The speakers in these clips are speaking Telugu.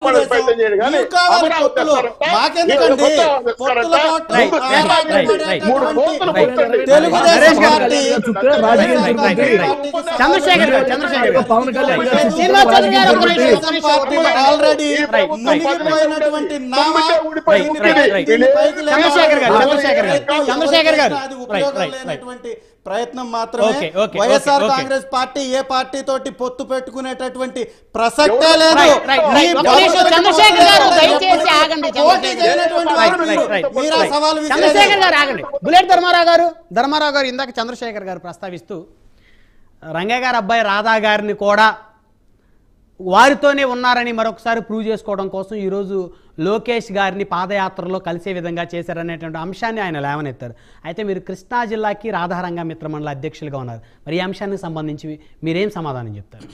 తెలుగుదేశం ప్రయత్నం చేయడు కానీ మీకు కావాలి అమరావతి పొత్తులు తెస్తారంట, మాకెందుకండి కొత్త తెస్తారంట, పొత్తుల కోట్లు రైట్, రైట్, రైట్, రైట్. మూడు ఆరాటపడేటటువంటి కోట్లు రైట్. కొట్టండి. తెలుగుదేశం నరేష్ గారు, పార్టీ చుట్టూ రాజకీయం రైట్, రైట్, జరుగుతుంది. రైట్. చంద్రశేఖర్ గారు చంద్రశేఖర్ గారు పవన్ కళ్యాణ్ గారు చుట్టూ శ్రీనివాస్ చౌదరి గారు ఒక రాజకీయం నిమిషం, జరుగుతుంది. ఒక నిమిషం, ఒక నిమిషం. ఆల్రెడీ రైట్, మునిగిపోయినటువంటి నామ రైట్, రైట్, రైట్. దీన్ని పైకి లేపాలని చంద్రశేఖర్ గారు, చంద్రశేఖర్ గారు, ప్రయత్నం చంద్రశేఖర్ గారు. అది రైట్, ఉపయోగం రైట్, రైట్. లేనటువంటి ప్రయత్నం మాత్రమే okay, okay, YSR okay, okay. Congress party ఏ పార్టీ తోటి పొత్తు పెట్టుకునేటటువంటి ప్రసక్తే లేదు రైట్, రైట్, మీ రైట్. ఒక భవిష్యత్తు నిమిషం, చంద్రశేఖర్ గారు, కోసం దయచేసి ఆగండి, పోటీ చంద్రశేఖర్ చేయనటువంటి రైట్, వారు రైట్, మీరు. రైట్, మీరు ఆ రైట్. సవాలు విసిరేది. చంద్రశేఖర్ గారు ఆగండి బుల్లెట్ ధర్మారావు గారు ధర్మారావు గారు ఇందాక చంద్రశేఖర్ గారు ప్రస్తావిస్తూ రంగయ్య గారి అబ్బాయి రాధా గారిని కూడా వారితోనే ఉన్నారని మరొకసారి ప్రూవ్ చేసుకోవడం కోసం ఈరోజు లోకేష్ గారిని పాదయాత్రలో కలిసే విధంగా చేశారనేటువంటి అంశాన్ని ఆయన లేవనెత్తారు అయితే మీరు కృష్ణా జిల్లాకి రాధారంగ మిత్రమండలి అధ్యక్షులుగా ఉన్నారు మరి ఈ అంశానికి సంబంధించి మీరేం సమాధానం చెప్తారు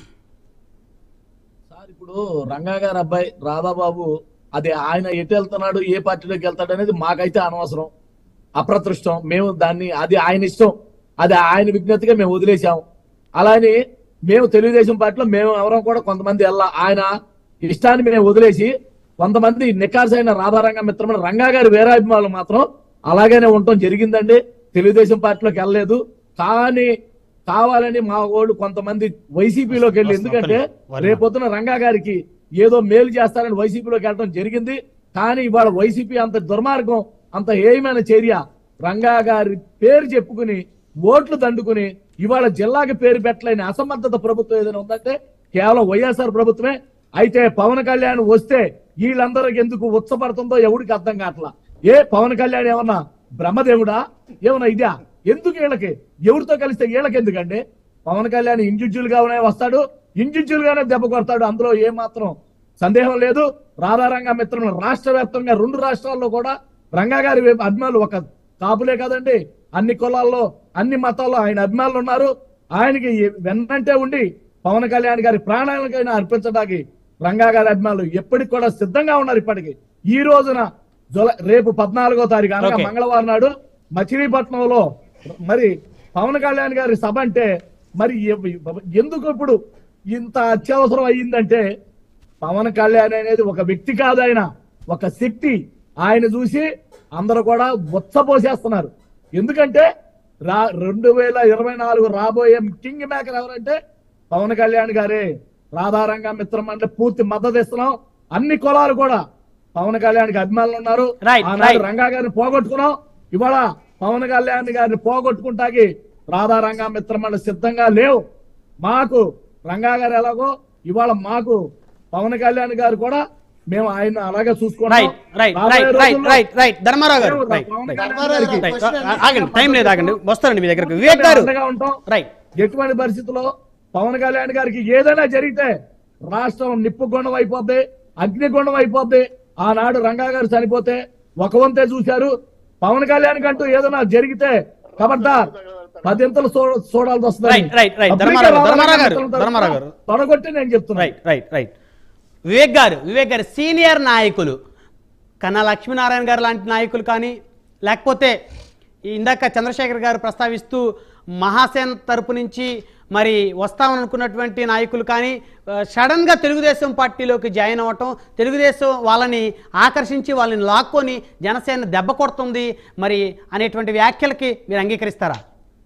సార్ ఇప్పుడు రంగా గారి అబ్బాయి రాధాబాబు అది ఆయన ఎటు వెళ్తున్నాడు ఏ పార్టీలోకి వెళ్తాడు అనేది మాకైతే అనవసరం అప్రదృష్టం మేము దాన్ని అది ఆయన ఇష్టం అది ఆయన విజ్ఞతగా మేము వదిలేసాం అలానే మేము తెలుగుదేశం పార్టీలో మేము ఎవరం కూడా కొంతమంది వెళ్ళా ఆయన ఇష్టాన్ని మేము వదిలేసి కొంతమంది నికార్సైన రాధారంగ మిత్రమైన రంగా గారి వీరాభిమానులు మాత్రం అలాగనే ఉండటం జరిగిందండి తెలుగుదేశం పార్టీలోకి వెళ్ళలేదు కానీ కావాలని మా వాళ్ళు కొంతమంది వైసీపీలోకి వెళ్ళి ఎందుకంటే రేపొద్దున రంగా గారికి ఏదో మేలు చేస్తారని వైసీపీలోకి వెళ్ళడం జరిగింది కానీ ఇవాళ వైసీపీ అంత దుర్మార్గం అంత ఏమైన చర్య రంగా గారి పేరు చెప్పుకుని ఓట్లు దండుకుని ఇవాళ జిల్లాకి పేరు పెట్టలేని అసమర్థత ప్రభుత్వం ఏదైనా ఉందంటే కేవలం వైఎస్ఆర్ ప్రభుత్వమే అయితే పవన్ కళ్యాణ్ వస్తే వీళ్ళందరికి ఎందుకు ఉత్సపడుతుందో ఎవడికి అర్థం కావట్లా ఏ పవన్ కళ్యాణ్ ఏమన్నా బ్రహ్మదేవుడా ఏమన్నా ఇదా ఎందుకు వీళ్ళకి ఎవరితో కలిస్తే వీళ్ళకి ఎందుకండి పవన్ కళ్యాణ్ ఇండివిజువల్ గానే వస్తాడు ఇండివిజువల్ గానే దెబ్బ కొడతాడు అందులో ఏ మాత్రం సందేహం లేదు రాధారంగ మిత్రులు రాష్ట్ర వ్యాప్తంగా రెండు రాష్ట్రాల్లో కూడా రంగా గారి వైపు అభిమానులు ఒక కాపులే కదండి అన్ని కులాల్లో అన్ని మతాల్లో ఆయన అభిమానులు ఉన్నారు ఆయనకి వెన్నంటే ఉండి పవన్ కళ్యాణ్ గారి ప్రాణాలకైనా అర్పించడానికి రంగా గారి అభిమానులు ఎప్పటికి కూడా సిద్ధంగా ఉన్నారు ఇప్పటికి ఈ రోజున జులై రేపు పద్నాలుగో తారీఖు అనగా Okay. మంగళవారం నాడు మచిలీపట్నంలో మరి పవన్ కళ్యాణ్ గారి సభ అంటే మరి ఎ- ఎందుకు ఇప్పుడు ఇంత అత్యవసరం అయ్యిందంటే పవన్ కళ్యాణ్ అనేది ఒక వ్యక్తి కాదు ఆయన ఒక శక్తి ఆయన చూసి అందరూ కూడా ఉచ్చపోసేస్తున్నారు ఎందుకంటే రా రెండు వేల ఇరవై నాలుగు రాబోయే కింగ్ మేకర్ ఎవరంటే పవన్ కళ్యాణ్ గారే రాధారంగ మిత్రం అంటే పూర్తి మద్దతు ఇస్తున్నాం అన్ని కులాలు కూడా పవన్ కళ్యాణ్ కి అభిమానులు ఉన్నారు Right, ఆనాడు right. రంగా గారిని పోగొట్టుకున్నాం ఇవాళ పవన్ కళ్యాణ్ గారిని పోగొట్టుకుంటాకి రాధారంగ మిత్రమణ సిద్ధంగా లేవు మాకు రంగా గారు ఎలాగో ఇవాళ మాకు పవన్ కళ్యాణ్ గారు కూడా మేము ఆయన అలాగే చూసుకుంటాం రైట్ రైట్ రాబోయే రైట్ రైట్ రోజుల్లో రైట్ రైట్ ధర్మారావు గారు మేము రైట్ పవన్ రైట్ కళ్యాణ్ గారికి రైట్ ఆగండి టైం లేదు ఆగండి వస్తారండి మీ దగ్గరకు వివేక్ గారు అండగా ఉంటాం రైట్ ఎటువంటి పరిస్థితుల్లో పవన్ కళ్యాణ్ గారికి ఏదైనా జరిగితే రాష్ట్రం నిప్పుగుండం అయిపోద్ది అగ్నిగుండం అయిపోద్ది ఆనాడు రంగా గారు చనిపోతే ఒక వంతే చూశారు పవన్ కళ్యాణ్ కంటూ ఏదైనా జరిగితే ఖబర్దార్ పదింతలు చూడ- చూడాల్సి వస్తుంది రైట్, రైట్, రైట్. ధర్మారావు గారు, ధర్మారావు గారు, ధర్మారావు గారు. తొడగొట్టి నేను చెప్తున్నా రైట్ రైట్ రైట్ వివేక్ గారు వివేక్ గారు సీనియర్ నాయకులు కన్నా లక్ష్మీనారాయణ గారు లాంటి నాయకులు కానీ లేకపోతే ఈ ఇందాక చంద్రశేఖర్ గారు ప్రస్తావిస్తూ మహాసేన తరపు నుంచి మరి వస్తామనుకున్నటువంటి నాయకులు కానీ ఆ, సడన్గా తెలుగుదేశం పార్టీలోకి జాయిన్ అవ్వటం తెలుగుదేశం వాళ్ళని ఆకర్షించి వాళ్ళని లాక్కొని జనసేన దెబ్బ కొడుతుంది మరి అనేటువంటి వ్యాఖ్యలకి మీరు అంగీకరిస్తారా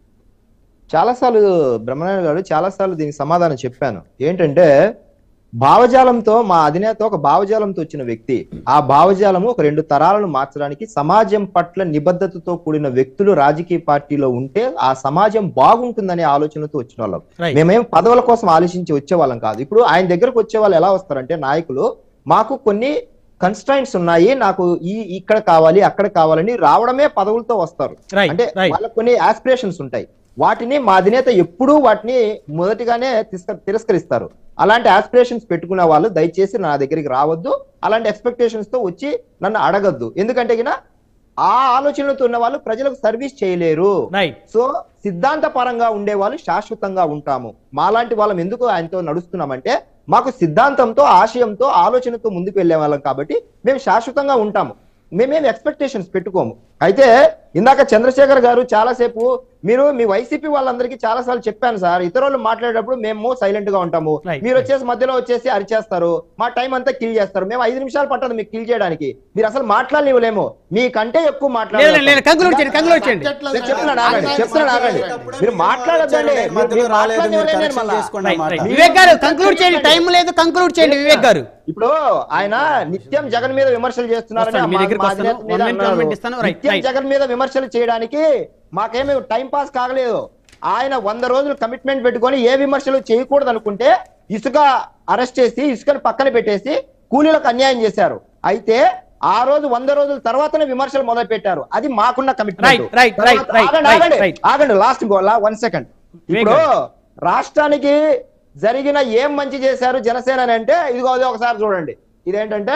చాలాసార్లు బ్రహ్మనారాయణ గారు చాలాసార్లు దీనికి సమాధానం చెప్పాను ఏంటంటే భావజాలంతో మా అధినేత ఒక భావజాలంతో వచ్చిన వ్యక్తి ఆ భావజాలము ఒక రెండు తరాలను మార్చడానికి సమాజం పట్ల నిబద్ధతతో కూడిన వ్యక్తులు రాజకీయ పార్టీలో ఉంటే ఆ సమాజం బాగుంటుందనే ఆలోచనతో వచ్చిన వాళ్ళం Right. మేమేం పదవుల కోసం ఆలోచించి వచ్చే వాళ్ళం కాదు ఇప్పుడు ఆయన దగ్గరకు వచ్చే వాళ్ళు ఎలా వస్తారంటే నాయకులు మాకు కొన్ని కన్స్టైన్స్ ఉన్నాయి నాకు ఈ ఇక్కడ కావాలి అక్కడ కావాలని రావడమే పదవులతో వస్తారు Right, అంటే right. వాళ్ళకు కొన్ని ఆస్పిరేషన్స్ ఉంటాయి వాటిని మా అధినేత ఎప్పుడూ వాటిని మొదటిగానే తిరస్క- తిరస్కరిస్తారు అలాంటి ఆస్పిరేషన్స్ పెట్టుకున్న వాళ్ళు దయచేసి నా దగ్గరికి రావద్దు అలాంటి ఎక్స్పెక్టేషన్స్ తో వచ్చి నన్ను అడగద్దు ఎందుకంటే గిన ఆ ఆలోచనలతో ఉన్న వాళ్ళు ప్రజలకు సర్వీస్ చేయలేరు రైట్ సో సిద్ధాంత పరంగా ఉండే వాళ్ళు శాశ్వతంగా ఉంటాము మాలాంటి వాళ్ళం ఎందుకు ఆయనతో నడుస్తున్నామంటే మాకు సిద్ధాంతంతో ఆశయంతో ఆలోచనతో ముందుకు వెళ్ళే వాళ్ళం కాబట్టి మేము శాశ్వతంగా ఉంటాము మేమేం ఎక్స్పెక్టేషన్స్ పెట్టుకోము అయితే ఇందాక చంద్రశేఖర్ గారు చాలాసేపు మీరు మీ వైసీపీ వాళ్ళందరికీ చాలా సార్లు చెప్పాను సార్ ఇతరులు మాట్లాడేటప్పుడు మేము సైలెంట్ గా ఉంటాము Right, మీరు వచ్చేసి మధ్యలో వచ్చేసి అరిచేస్తారు మా టైం అంతా కిల్ చేస్తారు మేము ఐదు నిమిషాలు పట్టదు మీకు కిల్ చేయడానికి మీరు అసలు మాట్లాడలేవులేము మీకంటే ఎక్కువ లేదు లేదు కంక్లూడ్ చేయండి కంక్లూడ్ చేయండి నేను చెప్తున్నాను ఆగండి, చెప్తున్నాను ఆగండి. మీరు మాట్లాడొద్దండి. మీరు- మధ్యలో మీరు రాలేదు మీరు మాట్లాడనివ్వలేదు కరెక్షన్ మళ్ళా. చేసుకోండి రైట్, అన్నమాట. రైట్. వివేక్ గారు కంక్లూడ్ చేయండి టైం లేదు కంక్లూడ్ చేయండి వివేక్ గారు ఇప్పుడు ఆయన నిత్యం జగన్ మీద విమర్శలు చేస్తున్నారని వస్తాను, మీ మా- దగ్గరికి మా వస్తాను. అధినేత మీద One minute, one అన్నారు. minute ఇస్తాను. Right, నిత్యం right. జగన్ మీద విమర్శలు చేయడానికి మాకేమి టైం పాస్ కాగలేదు ఆయన వంద రోజులు కమిట్మెంట్ పెట్టుకొని ఏ విమర్శలు చేయకూడదు అనుకుంటే ఇసుక అరెస్ట్ చేసి ఇసుకని పక్కన పెట్టేసి కూలీలకు అన్యాయం చేశారు అయితే ఆ రోజు వంద రోజుల తర్వాతనే విమర్శలు మొదలు పెట్టారు అది మాకున్న commitment Right, right, right, right, ఆగండి right, ఆగండి right. ఆగండి లాస్ట్ గోలా వన్ సెకండ్ ఇప్పుడు రాష్ట్రానికి జరిగిన ఏం మంచి చేశారు జనసేన అని అంటే ఇదిగో అది ఒకసారి చూడండి ఇదేంటంటే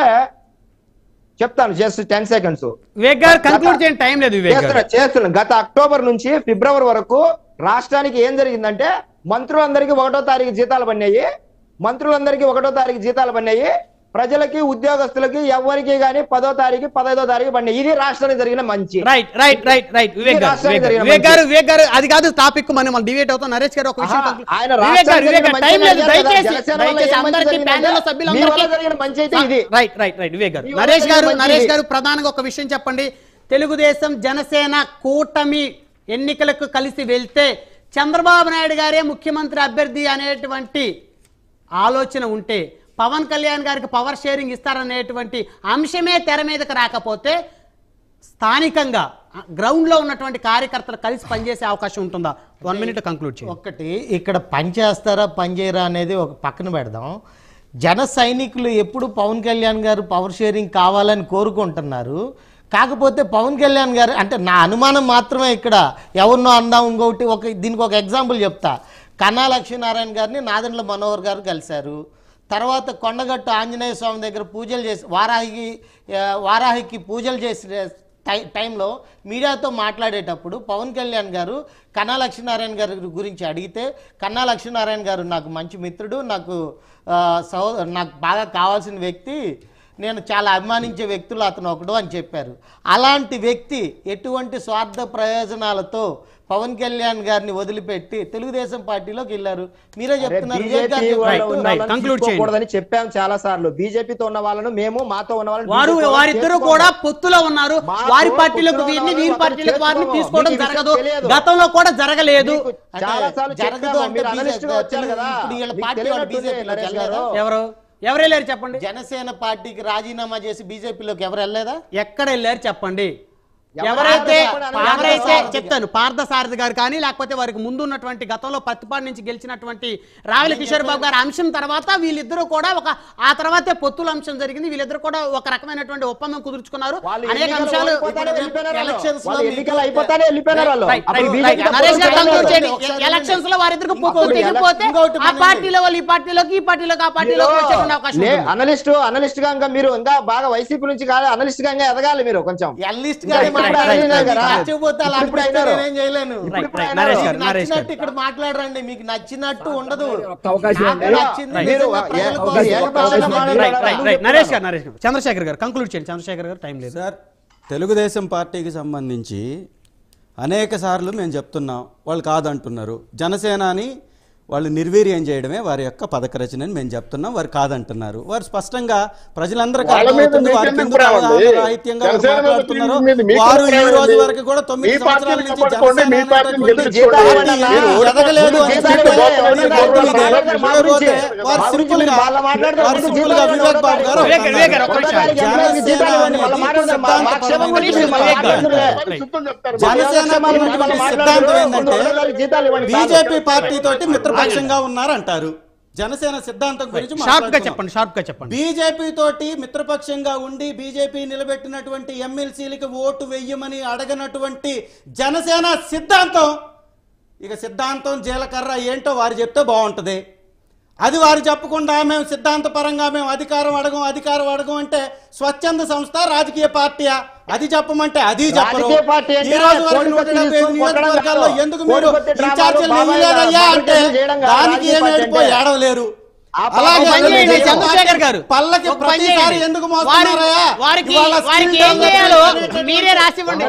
చెప్తాను జస్ట్ టెన్ సెకండ్స్ వివేక్ గారు కంక్లూడ్ చేయండి టైం లేదు వివేక్ గారు చేస్తున్నా చేస్తున్నా గత అక్టోబర్ నుంచి ఫిబ్రవరి వరకు రాష్ట్రానికి ఏం జరిగిందంటే మంత్రులందరికీ ఒకటో తారీఖు జీతాలు పడినాయి మంత్రులందరికీ ఒకటో తారీఖు జీతాలు పడినాయి ప్రజలకి ఉద్యోగస్తులకి ఎవరికి గానీ పదో తారీఖు పదహైదో తారీఖు పడినాయి ఇది రాష్ట్రానికి జరిగిన మంచి right right right right Vivek garu రాష్ట్రానికి వివేక్ గారు, జరిగిన వివేక్ గారు మంచి. వివేక్ గారు అది కాదు టాపిక్ మనం మనం డివేట్ అవుతాం నరేష్ గారు ఒక విషయం ఆహా, conclude- ఆయన వివేక్ గారు రాష్ట్రానికి వివేక్ గారు జరిగిన టైం మంచి లేదు అడిగారు కదా, దయచేసి జనసేన వల్ల దయచేసి ఏం మంచి అందరికీ జరిగిందంటే, ప్యానెల్ మీ వల్ల సభ్యులందరికీ జరిగిన మంచి అయితే ఇది రైట్ రైట్ రైట్ వివేక్ గారు మీ వల్ల నరేష్ గారు జరిగిన నరేష్ మంచి గారు ప్రధానంగా ఒక విషయం చెప్పండి తెలుగుదేశం జనసేన కూటమి ఎన్నికలకు కలిసి వెళ్తే చంద్రబాబు నాయుడు గారే ముఖ్యమంత్రి అభ్యర్థి అనేటువంటి ఆలోచన ఉంటే పవన్ కళ్యాణ్ గారికి పవర్ షేరింగ్ ఇస్తారనేటువంటి అంశమే తెర మీదకి రాకపోతే స్థానికంగా గ్రౌండ్లో ఉన్నటువంటి కార్యకర్తలు కలిసి పనిచేసే అవకాశం ఉంటుందా వన్ మినిట్ కంక్లూడ్ చేయండి ఒకటి ఇక్కడ పని చేస్తారా పని చేయరా అనేది ఒక పక్కన పెడదాం జన సైనికులు ఎప్పుడు పవన్ కళ్యాణ్ గారు పవర్ షేరింగ్ కావాలని కోరుకుంటున్నారు కాకపోతే పవన్ కళ్యాణ్ గారు అంటే నా అనుమానం మాత్రమే ఇక్కడ ఎవరినో అందాం ఇంకొకటి ఒక దీనికి ఒక ఎగ్జాంపుల్ చెప్తా కన్నా లక్ష్మీనారాయణ గారిని నాదెండ్ల మనోహర్ గారు కలిశారు తర్వాత కొండగట్టు ఆంజనేయ స్వామి దగ్గర పూజలు చేసి వారాహికి ఆ, వారాహికి పూజలు చేసి టై- టైంలో మీడియాతో మాట్లాడేటప్పుడు పవన్ కళ్యాణ్ గారు కన్నా లక్ష్మీనారాయణ గారి గురించి అడిగితే కన్నా లక్ష్మీనారాయణ గారు నాకు మంచి మిత్రుడు నాకు ఆ, సహో నాకు బాగా కావాల్సిన వ్యక్తి నేను చాలా అభిమానించే వ్యక్తులు అతను ఒకడు అని చెప్పారు అలాంటి వ్యక్తి ఎటువంటి స్వార్థ ప్రయోజనాలతో పవన్ కళ్యాణ్ గారిని వదిలిపెట్టి తెలుగుదేశం పార్టీలోకి వెళ్ళారు మీరే చెప్తున్నారు వివేక్ గారు బీజేపీ Right, ఉన్న right. వాళ్ళని Conclude చేయండి. తీసుకోకూడదని చెప్పాం చాలా సార్లు బీజేపీతో ఉన్న వాళ్ళను మేము మాతో ఉన్న వాళ్ళని వారు BJP వాళ్ళని వారిద్దరూ చేసుకోము. కూడా పొత్తులో ఉన్నారు మాకు వారి పార్టీలకు పొత్తులో వీరిని ఉన్న వీరి వాళ్ళని పార్టీలకు వారిని చేసుకోము. తీసుకోవడం మీకు ఈ విషయం జరగదు తెలియదు. గతంలో కూడా జరగలేదు మీకు అంటే చాలా సార్లు జరగదు చెప్పాము. అంటే మీరు BJP అనలిస్ట్ గా వచ్చారు కదా ఇప్పుడు వీళ్ళ మీకు పార్టీ వాళ్ళు తెలియనట్టుంది BJP లోకి నరేష్ గారు వెళ్ళారు. ఎవరు ఎవరు వెళ్ళారు చెప్పండి జనసేన పార్టీకి రాజీనామా చేసి బీజేపీలోకి ఎవరు వెళ్ళలేదా ఎక్కడ వెళ్ళారు చెప్పండి ఎవరు ఎవరైతే చెప్పండి అన్న ఎవరైతే పార్థసారథి చెప్తాను పార్థసారథి గారు కానీ లేకపోతే వారికి ముందు ఉన్నటువంటి గతంలో పత్తిపాడు నుంచి గెలిచినటువంటి రావిల కిషోర్ బాబు గారి అంశం తర్వాత వీళ్ళిద్దరూ కూడా ఒక ఆ తర్వాతే పొత్తుల అంశం జరిగింది వీళ్ళిద్దరు కూడా ఒక రకమైనటువంటి ఒప్పందం కుదుర్చుకున్నారు వాళ్ళు అనేక ఎన్నికలు అంశాలు ఓడిపోతానే వెళ్ళిపోయినారు వాళ్ళు. elections లో వాళ్ళు మీకు- ఎన్నికలు అయిపోతానే వెళ్ళిపోయినారు వాళ్ళు. రైట్, అప్పుడు రైట్, BJP రైట్. తో నరేష్ గారు పొత్తు కంక్లూడ్ లేదు. చేయండి. ఒకసారి ఎలక్షన్స్ లో వారిద్దరికి పొత్తు ఇంకోటి తెగిపోతే ఇంకోటి ఆ మనండి. పార్టీలో వాళ్ళు ఈ పార్టీలోకి ఈ పార్టీలోకి ఆ పార్టీలోకి వచ్చేటువంటి అవకాశం లే ఉంటుంది. అనలిస్ట్ అనలిస్ట్ గా ఇంకా మీరు ఇంకా బాగా వైసీపీ నుంచి కాదు అనలిస్ట్ గా ఇంకా ఎదగాలి మీరు కొంచెం ఎల్లిస్ట్ ఇంకా గానే ఇప్పుడు మాట్లాడాలి అయినా కదా. నచ్చకపోతే అలా ఇప్పుడు అనిపిస్తే అయినారు. నేనేం చేయలేను రైట్, ఇప్పుడు రైట్. అయినా నరేష్ మీకు గారు నరేష్ గారు నచ్చినట్టు ఇక్కడ మాట్లాడరండి మీకు నచ్చినట్టు ఉండదు ఒక్క అవకాశం నాకు ఉంది. నచ్చింది రైట్. మీరు నిజంగా ప్రజల ఏ- కోసం ఏ- ఏకపక్షంగా మాట్లాడాలి. మాట్లాడాలి. రైట్ రైట్ రైట్ నరేష్ గారు నరేష్ గారు చంద్రశేఖర్ గారు కంక్లూడ్ చేయండి చంద్రశేఖర్ గారు టైం లేదు సార్ తెలుగుదేశం పార్టీకి సంబంధించి అనేక సార్లు మేము చెప్తున్నాం వాళ్ళు కాదంటున్నారు జనసేనాని వాళ్ళు నిర్వీర్యం చేయడమే వారి యొక్క పథక రచన అని మేము చెప్తున్నాం వారు కాదంటున్నారు వారు స్పష్టంగా ప్రజలందరికీ వాళ్ళ మీద అర్థమవుతుంది మీకు వారికి ఎందుకు ఎందుకు రావండి? అవగాహన రాహిత్యంగా వారు జనసేన మీద మాట్లాడుతున్నారో మీద మీకు వారు ఎందుకు ఈ రోజు రావండి? వరకు కూడా తొమ్మిది మీ సంవత్సరాల పార్టీని నుంచి పట్టుకోండి, మీ జనసేన పార్టీని అనేటువంటి గెలిపించుకోండి. పార్టీ మీరు ఎదగలేదు అని జీతాలు చెప్పి ఇవ్వాలి. వారు జీతాలు మాట్లాడతారు. మా గురించి. లేకపోతే వారు మా గురించి సింపుల్ గా వాళ్ళ మాట్లాడతారు. వారు మీకు సింపుల్ గా జీతాలు వివేక్ బాబు గారు వివేక్ గారు, వివేక్ గారు, ఒక్క నిమిషం. జనసేన జీతాలు ఇవ్వండి. మళ్ళీ మాట్లాడతారు. మా- మా క్షేమం గురించి మీరు మళ్ళీ మాట్లాడుతున్నారు. పరిస్థితులు చెప్తారు జనసేన ఉన్నటువంటి సిద్ధాంతం ఏంటంటే జీతాలు ఇవ్వండి బీజేపీ పార్టీ తోటి మిత్రపక్షంగా ఉన్నారంటారు జనసేన సిద్ధాంతం గురించి షార్ప్ గా మాట్లాడుతున్నాం. చెప్పండి షార్ప్ గా చెప్పండి బీజేపీ తోటి మిత్రపక్షంగా ఉండి బీజేపీ నిలబెట్టినటువంటి ఎమ్మెల్సీలకి ఓటు వెయ్యమని అడగనటువంటి జనసేన సిద్ధాంతం ఇక సిద్ధాంతం జీలకర్ర ఏంటో వారు చెప్తే బాగుంటుంది అది వారు చెప్పకుండా మేము సిద్ధాంతపరంగా మేము అధికారం అడగం అధికారం అడగం అంటే స్వచ్ఛంద సంస్థ రాజకీయ పార్టీయా అది చెప్పమంటే అది చెప్పరు రాజకీయ పార్టీ అంటే ఈ రోజు వరకు కోడి నూట కొట్టి డెబ్బై ఐదు తీసుకొని కొట్టడం నియోజకవర్గాల్లో కాదు. ఎందుకు కోడి మీరు కొట్టి డ్రామాలు ఇన్ఛార్జీలు బాబాయ్ వేయలేదయ్యా గారు అంటే చేయడం కాదు దానికి రాజకీయ ఏమి పార్టీ ఏడిపోయి అంటే. ఏడవలేరు ఆ అలాగే ఒక పని అలాగే చేయండి, అలాగే చంద్రశేఖర్ గారు. పల్లకి ఒక పని ప్రతిసారి చేయండి. ఎందుకు వారి- మోస్తున్నారయ్యా వారికి ఇవాళ వారికి skill ఏం చేయాలో development మీరే రాసివ్వండి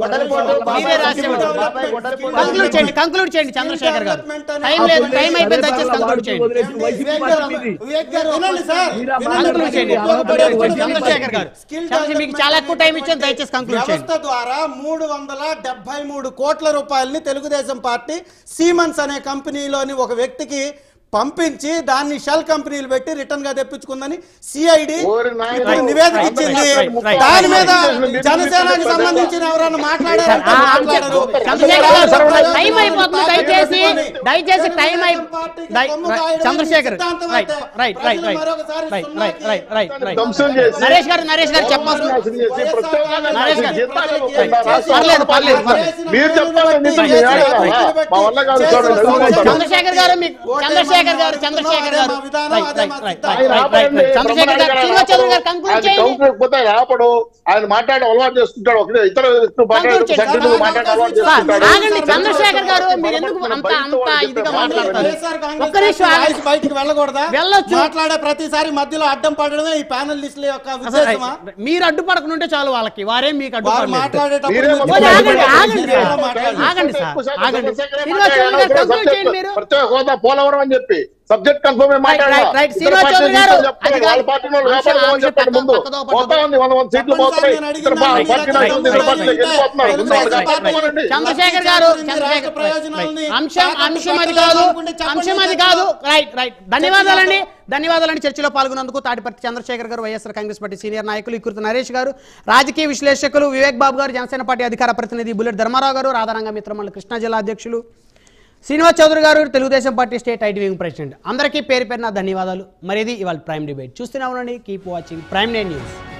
మీరే రాసివ్వండి కంక్లూడ్ చేయండి కంక్లూడ్ చేయండి చంద్రశేఖర్ గారు టైం లేదు టైం అయిపోయింది దయచేసి కంక్లూడ్ చేయండి వివేక్ గారు, వివేక్ గారు, వినండి సార్, వినండి. కంక్లూడ్ చేయండి ఉపయోగపడే చంద్రశేఖర్ గారు స్కిల్ చంద్రశేఖర్ మీకు చాలా ఎక్కువ టైం ఇచ్చాను దయచేసి కంక్లూడ్ చేయండి వ్యవస్థ ద్వారా మూడు వందల డెబ్బై మూడు కోట్ల రూపాయలని తెలుగుదేశం పార్టీ సీమన్స్ అనే కంపెనీలోని ఒక వ్యక్తికి పంపించి దాన్ని షెల్ కంపెనీలు పెట్టి రిటర్న్ గా తెప్పించుకుందని సిఐడి ఓరి నాయనా. ఇప్పుడు నివేదిక ఇచ్చింది రైట్, రైట్, దాని మీద రైట్. జనసేనకి సంబంధించిన ఎవరైనా మాట్లాడారంటే ఆ, మాట్లాడరు చంద్రశేఖర్ గారు టైం అయిపోతుంది దయచేసి దయచేసి టైం అయి దయ- Chandrasekhar right right right right right right right right right ధ్వంసం చేసి నరేష్ గారు నరేష్ గారు చెప్పాల్సిన నాశనం చేసి ప్రత్యేకంగా నరేష్ గారు. జీతాలు రైట్. ఇవ్వకుండా పర్లేదు, పర్లేదు, పర్లేదు. మీరు చెప్పాలి నిజం చేసిన చేయాలి కదా? వ్యక్తులు మా వల్ల కాదు చేసిన చూడండి, సంస్థలు చంద్రశేఖర్ గారు మీకు చంద్రశేఖర్ గారు చంద్రశేఖర్ గారు అదే మా విధానం, రైట్ అదే రైట్ మా రైట్ సిద్ధాంతం. Right right right right Chandrasekhar garu Srinivas Chowdary గారు కంక్లూడ్ ఆయన చేయండి కౌంటర్ పోతే రాపడు ఆయన మాట్లాడే అలవాటు చేసుకుంటాడు ఒకటే ఇతర వ్యక్తులు మాట్లాడే కంక్లూడ్ చేయండి. సభ్యులు మాట్లాడే అలవాటు సార్, చేసుకుంటాడు ఆగండి చంద్రశేఖర్ గారు మీరు ఎందుకు అంత అంత ఇదిగా మాట్లాడతారు వైఎస్ఆర్ కాంగ్రెస్ ఒక్క నిమిషం పార్టీ ఆగండి. వాయిస్ బయటికి వెళ్ళకూడదా వెళ్ళొచ్చు. మాట్లాడే ప్రతిసారి మధ్యలో అడ్డం పడడమే ఈ ప్యానల్ లిస్టుల యొక్క అసలు ఉద్దేశమా మీరు అడ్డుపడకుండా చాలు వాళ్ళకి వారేం మీకు వారు అడ్డుపడలేదు మాట్లాడేటప్పుడు మీరే మీరు పోనీ ఆగండి, చెప్పండి. ఆగండి మీరే సార్. మాట్లాడండి. ఆగండి సార్, ఎక్కువ శాతం ఆగండి. చంద్రశేఖరే శ్రీనివాస్ చౌదరి గారు మాట్లాడాడు. కంక్లూడ్ చేయండి మీరు. ప్రత్యేక హోదా పోలవరం అని చెప్పి సబ్జెక్ట్ కన్ఫర్మ్ రైట్, మాట్లాడాలి రైట్, రైట్. శ్రీనివాస్ చౌదరి గారు, అది కాదు. వాళ్ళ పార్టీ వాళ్ళు అంశం- కాపాడుకోమని అంశం చెప్పాడు పక్క- ముందు పక్కదో పక్కదో. పోతా ఉంది వంద వంద సీట్లు చెప్పండి సార్, పోతున్నాయి నేను అడిగిన ఇతర దానికి పార్టీ మీరు నాయకులు ఇతర రైట్, పార్టీలకు రైట్, వెళ్ళిపోతున్నారు రైట్, ముందు వాళ్ళు రైట్, రైట్, కాపాడుకోమనండి చంద్రశేఖర్ గారు రాష్ట్ర చంద్రశేఖర్ ప్రయోజనాల్ని అంశం అంశం అది కాదు అంశం అది కాదు రైట్ రైట్ ధన్యవాదాలండి ధన్యవాదాలండి చర్చలో పాల్గొన్నందుకు తాటిపర్తి చంద్రశేఖర్ గారు వైఎస్ఆర్ కాంగ్రెస్ పార్టీ సీనియర్ నాయకులు ఇకృత నరేష్ గారు రాజకీయ విశ్లేషకులు వివేక్ బాబు గారు జనసేన పార్టీ అధికార ప్రతినిధి బుల్లెట్ ధర్మారావు గారు రాధారంగ మిత్రమల్లి కృష్ణా జిల్లా అధ్యక్షులు Srinivas Chowdary garu Telugu Desam party state IT wing president అందరికీ పేరు పేరున ధన్యవాదాలు మరి ఇది ఇవాళ ప్రైమ్ డిబేట్ చూస్తూనే ఉండండి keep watching Prime nine news